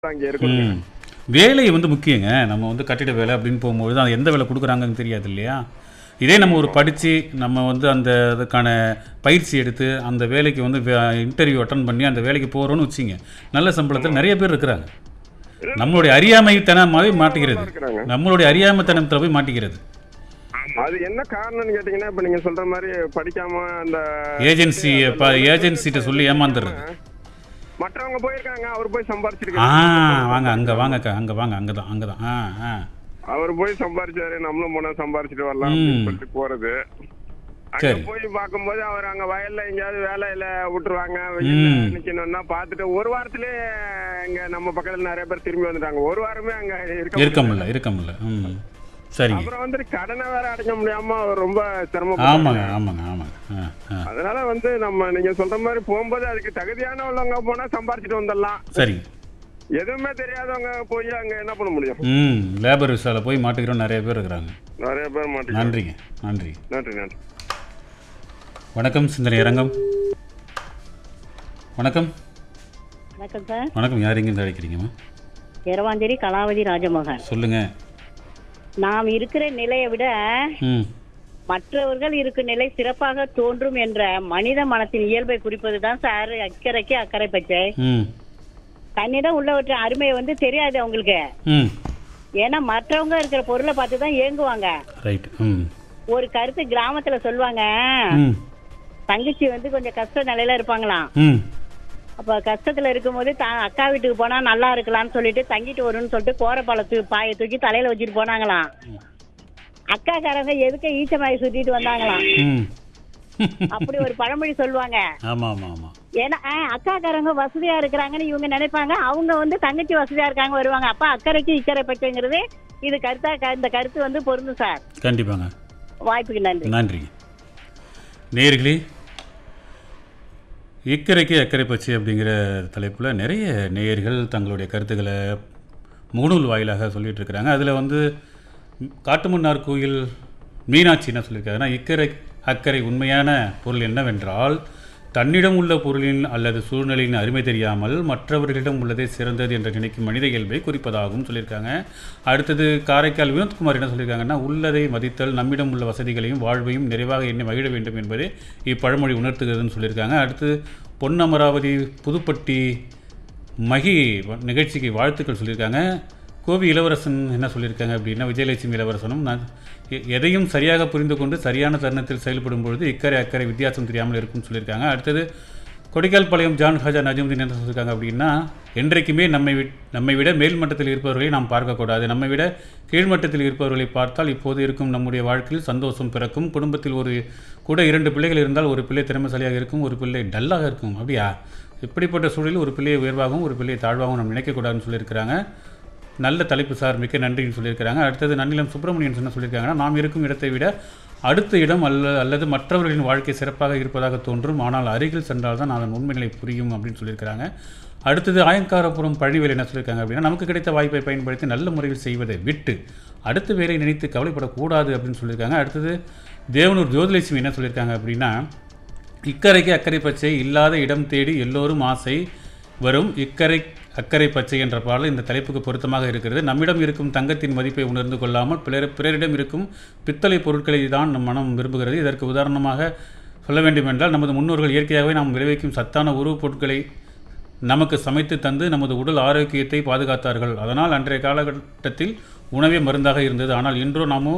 அங்கே இருக்கும் ம் வேலை வந்து முக்கியங்க நம்ம வந்து கட்டிட வேலை அப்படின்னு போகும்போது அது எந்த வேலை கொடுக்குறாங்கன்னு தெரியாது இல்லையா இதே நம்ம ஒரு படித்து நம்ம வந்து அந்த அதுக்கான பயிற்சி எடுத்து அந்த வேலைக்கு வந்து இன்டர்வியூ அட்டன் பண்ணி அந்த வேலைக்கு போகிறோன்னு வச்சிங்க நல்ல சம்பளத்தில் நிறைய பேர் இருக்கிறாங்க நம்மளுடைய அறியாமைத்தனமாகவே மாட்டிக்கிறது இருக்கிறாங்க நம்மளுடைய அறியாமைத்தனத்தில் போய் மாட்டிக்கிறது அது என்ன காரணம்னு கேட்டீங்கன்னா இப்ப நீங்க சொல்ற மாதிரி படிக்காம அந்த ஏஜென்சி இப்போ ஏஜென்சிகிட்ட சொல்லி ஏமாந்துடுறது மற்றவங்க போயிருக்காங்க அவர் போய் ஆ சம்பாரிச்சிருக்காங்க வாங்க அங்கே வாங்கக்கா அங்கே வாங்க அங்கே தான் அங்கே தான் ஆ ஆ அவர் போய் சம்பாரிச்சாரு நம்மளும் போனா சம்பாரிச்சிட்டு வரலாம் அப்படின்னு சொல்லிட்டு போறது அங்க சரி. போய் பார்க்கும்போது அவர் அங்க வயல்ல எங்கேயாவது வேலையில விட்டுருவாங்க ம். வெயில்ல நிக்கணும்னா பார்த்துட்டு ஒரு வாரத்திலே இங்க நம்ம பக்கத்துல நிறைய பேர் திரும்பி வந்துட்டாங்க ஒரு வாரமே அங்க இருக்க இருக்க முடியல இருக்க முடியல ம் சரிங்க அப்புறம் வந்து கடனை வேற அடைக்க முடியாம அவர் ரொம்ப சிரமம் ஆமாங்க ஆமாங்க ஆமாங்க ஆ ஆ அதனால வந்து நம்ம நீங்க சொல்ற மாதிரி போகும்போது அதுக்கு தகுதியான உள்ளவங்க போனா சம்பாரிச்சிட்டு வந்துடலாம் சரிங்க எதுவுமே தெரியாதவங்க போய் அங்க என்ன பண்ண முடியும் ம் லேபர் விசாவில் போய் மாட்டுக்கிறோம் நிறைய பேர் இருக்கிறாங்க நிறைய பேர் மாட்டேங்க நன்றிங்க நன்றி நன்றி நன்றி வணக்கம் சிந்தனை அரங்கம் வணக்கம் வணக்கம் சார் வணக்கம் யார் எங்கேருந்து அழைக்கிறீங்கம்மா இரவாஞ்சேரி கலாவதி ராஜமோகன் சொல்லுங்கள் நாம் இருக்கிற நிலையை விட ம் மற்றவர்கள் இருக்கும் நிலை சிறப்பாக தோன்றும் என்ற மனித மனத்தின் இயல்பை குறிப்பது தான் சார் அக்கறைக்கு அக்கறை பச்சை ம் தன்னிடம் உள்ளவற்றின் அருமையை வந்து தெரியாது அவங்களுக்கு ம் ஏன்னா மற்றவங்க இருக்கிற பொருளை பார்த்து தான் ஏங்குவாங்க ரைட் ம் ஒரு கருத்து கிராமத்துல சொல்லுவாங்க ம் தங்கச்சி வந்து கொஞ்சம் கஷ்ட நிலையில இருப்பாங்களாம் ம் அப்ப கஷ்டத்துல இருக்கும்போது த அக்கா வீட்டுக்கு போனா நல்லா இருக்கலாம்னு சொல்லிட்டு தங்கிட்டு வரும்னு சொல்லிட்டு கோரப்பாலை தூ பாயை தூக்கி தலையில வச்சுட்டு போனாங்களாம் அக்காக்காரங்க எதுக்கு ஈச்சமாயை சுத்திட்டு வந்தாங்களாம் ம் அப்படி ஒரு பழமொழி சொல்லுவாங்க ஆமாம் ஆமாம் ஆமாம் ஏன்னா ஆ, அக்காக்காரங்க வசதியா இருக்கிறாங்கன்னு இவங்க நினைப்பாங்க அவங்க வந்து தங்கச்சி வசதியா இருக்காங்க வருவாங்க அப்ப அக்கறைக்கு இக்கறை பச்சைங்கிறது இது கருத்தா க- இந்த கருத்து வந்து பொருந்தும் சார் கண்டிப்பாங்க வாய்ப்புக்கு நன்றி நன்றிங்க நேர்களே இக்கரைக்கு அக்கறை பச்சை அப்படிங்கிற தலைப்பில் நிறைய நேயர்கள் தங்களுடைய கருத்துக்களை முகநூல் வாயிலாக சொல்லிட்டு இருக்கிறாங்க அதில் வந்து காட்டுமன்னார் கோயில் மீனாட்சி என்ன சொல்லியிருக்காங்கன்னா இக்கரை அக்கறை உண்மையான பொருள் என்னவென்றால் தன்னிடம் உள்ள பொருளின் அல்லது சூழ்நிலையின் அருமை தெரியாமல் மற்றவர்களிடம் உள்ளதே சிறந்தது என்று நினைக்கும் மனித இயல்பை குறிப்பதாகவும் சொல்லியிருக்காங்க அடுத்தது காரைக்கால் வினோத்குமார் என்ன சொல்லியிருக்காங்கன்னா உள்ளதை மதித்தல் நம்மிடம் உள்ள வசதிகளையும் வாழ்வையும் நிறைவாக எண்ணி மகிழ வேண்டும் என்பதை இப்பழமொழி உணர்த்துகிறதுன்னு சொல்லியிருக்காங்க அடுத்து பொன்னமராவதி புதுப்பட்டி மகி வ- நிகழ்ச்சிக்கு வாழ்த்துக்கள் சொல்லியிருக்காங்க கோவி இளவரசன் என்ன சொல்லியிருக்காங்க அப்படின்னா விஜயலட்சுமி இளவரசனும் நான் எ- எதையும் சரியாக புரிந்து கொண்டு சரியான தருணத்தில் செயல்படும் பொழுது இக்கரை அக்கறை வித்தியாசம் தெரியாமல் இருக்கும்னு சொல்லியிருக்காங்க அடுத்தது கொடிக்கால்பாளையம் ஜான் ஹாஜா நஜமுதீன் என்ன சொல்லியிருக்காங்க அப்படின்னா என்றைக்குமே நம்மை விட் நம்மை விட மேல் மட்டத்தில் இருப்பவர்களை நாம் பார்க்கக்கூடாது நம்மை விட கீழ்மட்டத்தில் இருப்பவர்களை பார்த்தால் இப்போது இருக்கும் நம்முடைய வாழ்க்கையில் சந்தோஷம் பிறக்கும் குடும்பத்தில் ஒரு கூட இரண்டு பிள்ளைகள் இருந்தால் ஒரு பிள்ளை திறமைசாலியாக இருக்கும் ஒரு பிள்ளை டல்லாக இருக்கும் அப்படியா இப்படிப்பட்ட சூழலில் ஒரு பிள்ளையை உயர்வாகவும் ஒரு பிள்ளையை தாழ்வாகவும் நம்ம நினைக்கக்கூடாதுன்னு சொல்லியிருக்கிறாங்க நல்ல தலைப்பு சார் மிக்க நன்றின்னு சொல்லியிருக்கிறாங்க அடுத்தது நன்னிலம் சுப்பிரமணியன் என்ன சொல்லியிருக்காங்கன்னா நாம் இருக்கும் இடத்தை விட அடுத்த இடம் அல்ல அல்லது மற்றவர்களின் வாழ்க்கை சிறப்பாக இருப்பதாக தோன்றும் ஆனால் அருகில் சென்றால் தான் அதன் உண்மைகளை புரியும் அப்படின்னு சொல்லியிருக்கிறாங்க அடுத்தது ஆயங்காரபுரம் பழனிவேல் என்ன சொல்லியிருக்காங்க அப்படின்னா நமக்கு கிடைத்த வாய்ப்பை பயன்படுத்தி நல்ல முறையில் செய்வதை விட்டு அடுத்த வேலை நினைத்து கவலைப்படக்கூடாது அப்படின்னு சொல்லியிருக்காங்க அடுத்தது தேவனூர் ஜோதிலட்சுமி என்ன சொல்லியிருக்காங்க அப்படின்னா இக்கரைக்கு அக்கறை பச்சை இல்லாத இடம் தேடி எல்லோரும் ஆசை வரும் இக்கரை அக்கறை பச்சை என்ற பாடல் இந்த தலைப்புக்கு பொருத்தமாக இருக்கிறது நம்மிடம் இருக்கும் தங்கத்தின் மதிப்பை உணர்ந்து கொள்ளாமல் பிறர் பிறரிடம் இருக்கும் பித்தளை பொருட்களை தான் நம் மனம் விரும்புகிறது இதற்கு உதாரணமாக சொல்ல வேண்டுமென்றால் நமது முன்னோர்கள் இயற்கையாகவே நாம் விளைவிக்கும் சத்தான உருவுப் பொருட்களை நமக்கு சமைத்து தந்து நமது உடல் ஆரோக்கியத்தை பாதுகாத்தார்கள் அதனால் அன்றைய காலகட்டத்தில் உணவே மருந்தாக இருந்தது ஆனால் இன்றோ நாமோ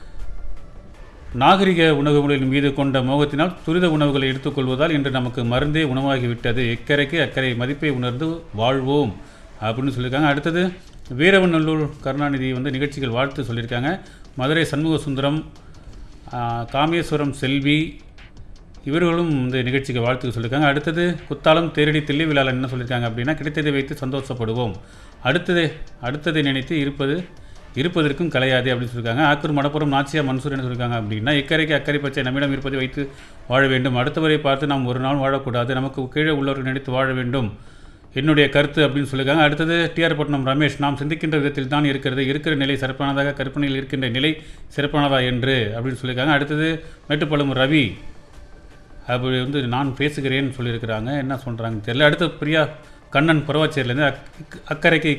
நாகரிக உணவுகளின் மீது கொண்ட மோகத்தினால் துரித உணவுகளை எடுத்துக்கொள்வதால் இன்று நமக்கு மருந்தே உணவாகிவிட்டது இக்கரைக்கு அக்கறை மதிப்பை உணர்ந்து வாழ்வோம் அப்படின்னு சொல்லியிருக்காங்க அடுத்தது வீரவநல்லூர் கருணாநிதி வந்து நிகழ்ச்சிகள் வாழ்த்து சொல்லியிருக்காங்க மதுரை சண்முக சுந்தரம் ஆ, காமேஸ்வரம் செல்வி இவர்களும் இந்த நிகழ்ச்சிக்கு வாழ்த்து சொல்லியிருக்காங்க அடுத்தது குத்தாலம் தேரடி தில்லி விழாவில் என்ன சொல்லியிருக்காங்க அப்படின்னா கிடைத்ததை வைத்து சந்தோஷப்படுவோம் அடுத்ததை அடுத்ததை நினைத்து இருப்பது இருப்பதற்கும் கலையாது அப்படின்னு சொல்லியிருக்காங்க ஆக்கூர் மடப்புறம் நாச்சியா மன்சூர் என்ன சொல்லியிருக்காங்க அப்படின்னா இக்கரைக்கு அக்கறை பச்சை நம்மிடம் இருப்பதை வைத்து வாழ வேண்டும் அடுத்தவரை பார்த்து நாம் ஒரு நாள் வாழக்கூடாது நமக்கு கீழே உள்ளவர்கள் நினைத்து வாழ வேண்டும் என்னுடைய கருத்து அப்படின்னு சொல்லியிருக்காங்க அடுத்தது டிஆர் பட்னம் ரமேஷ் நாம் சிந்திக்கின்ற விதத்தில் தான் இருக்கிறது இருக்கிற நிலை சிறப்பானதாக கற்பனையில் இருக்கின்ற நிலை சிறப்பானதா என்று அப்படின்னு சொல்லியிருக்காங்க அடுத்தது மேட்டுப்பாளையம் ரவி அப்படி வந்து நான் பேசுகிறேன்னு சொல்லியிருக்கிறாங்க என்ன சொல்கிறாங்க தெரியல அடுத்து பிரியா கண்ணன் புறவாச்சேரியிலேருந்து அக் அக்கறைக்கு